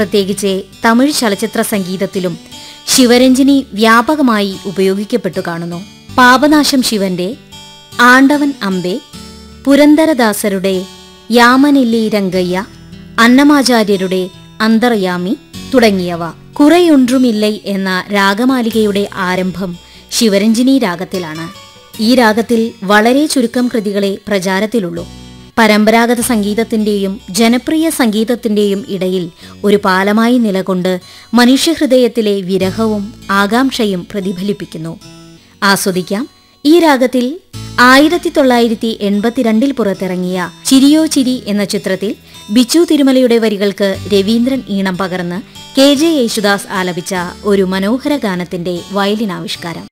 പ്രത്യേകിച്ച് തമിഴ് ചലച്ചിത്ര സംഗീതത്തിലും ശിവരഞ്ജിനി വ്യാപകമായി ഉപയോഗിക്കപ്പെട്ടു കാണുന്നു പാപനാശം ശിവന്റെ ആണ്ടവൻ അമ്പെ പുരന്ദരദാസരുടെ യാമനില്ലി രംഗയ്യ അന്നമാചാര്യരുടെ അന്തർയാമി തുടങ്ങിയവ കുറെയൊன்றுമില്ലൈ എന്ന രാഗമാലികയുടെ ആരംഭം ശിവരഞ്ജിനി രാഗത്തിലാണ് ഈ രാഗത്തിൽ വളരെ ചുരുക്കം കൃതികളെ പ്രചാരത്തിലുള്ളൂ പരമ്പരാഗത സംഗീതത്തിന്റെയും ജനപ്രിയ സംഗീതത്തിന്റെയും ഇടയിൽ ഒരു പാലമായി നിലകൊണ്ട് മനുഷ്യഹൃദയത്തിലെ വിരഹവും ആകാംക്ഷയും പ്രതിഫലിപ്പിക്കുന്നു ആസ്വദിക്കാം ഈ രാഗത്തിൽ ആയിരത്തി തൊള്ളായിരത്തി എൺപത്തിരണ്ടിൽ പുറത്തിറങ്ങിയ ചിരിയോ ചിരി എന്ന ചിത്രത്തിൽ ബിച്ചു തിരുമലയുടെ വരികൾക്ക് രവീന്ദ്രൻ ഈണം പകർന്ന് കെ ജെ യേശുദാസ് ആലപിച്ച ഒരു മനോഹര ഗാനത്തിന്റെ വയലിനാവിഷ്കാരം